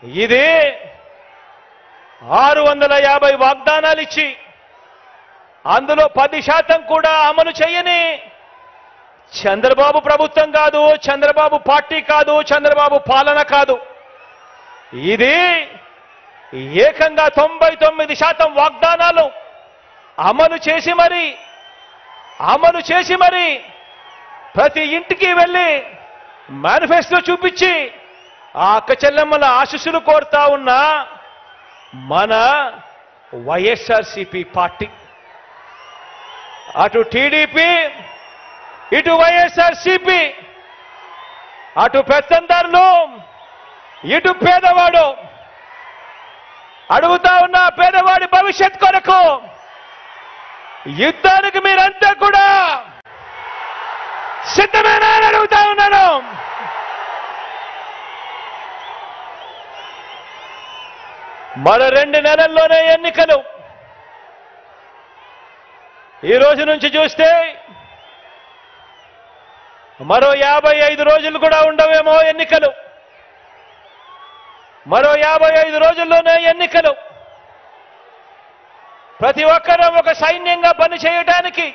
ఇది ఆరు వందల యాభై వాగ్దానాలు ఇచ్చి అందులో పది శాతం కూడా అమలు చేయని చంద్రబాబు ప్రభుత్వం కాదు చంద్రబాబు పార్టీ కాదు చంద్రబాబు పాలన కాదు ఇది ఏకంగా తొంభై తొమ్మిది శాతం వాగ్దానాలు అమలు చేసి మరి అమలు చేసి మరి ప్రతి ఇంటికి వెళ్ళి మేనిఫెస్టో చూపించి ఆ అక్క చెల్లెమ్మల ఆశీస్సులు కోరుతా ఉన్న మన వైఎస్ఆర్సిపి పార్టీ అటు టీడీపీ ఇటు వైఎస్ఆర్సిపి అటు పెత్తందారులు ఇటు పేదవాడు అడుగుతా ఉన్న పేదవాడి భవిష్యత్ కొరకు యుద్ధానికి మీరంతా కూడా సిద్ధమేనా అని అడుగుతా ఉన్నాను మరో రెండు నెలల్లోనే ఎన్నికలు ఈ రోజు నుంచి చూస్తే మరో యాభై ఐదు రోజులు కూడా ఉండవేమో ఎన్నికలు మరో యాభై ఐదు రోజుల్లోనే ఎన్నికలు ప్రతి ఒక్కరూ ఒక సైన్యంగా పని చేయడానికి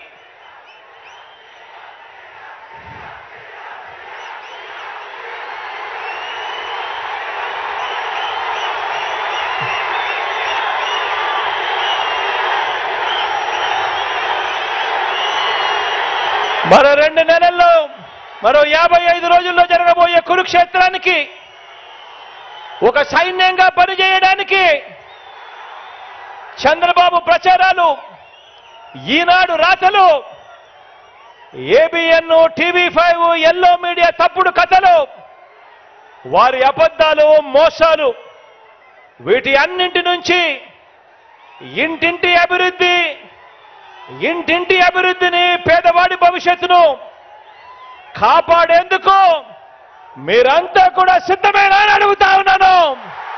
మరో రెండు నెలల్లో మరో యాభై ఐదు రోజుల్లో జరగబోయే కురుక్షేత్రానికి ఒక సైన్యంగా పనిచేయడానికి చంద్రబాబు ప్రచారాలు ఈనాడు రాతలు ABN TV five yellow media తప్పుడు కథలు వారి అబద్ధాలు మోసాలు వీటి అన్నింటి నుంచి ఇంటింటి అభివృద్ధి ఇంటింటి అభివృద్ధిని పేదవాడి భవిష్యత్తును కాపాడేందుకు మీరంతా కూడా సిద్ధమేనా అని అడుగుతా ఉన్నాను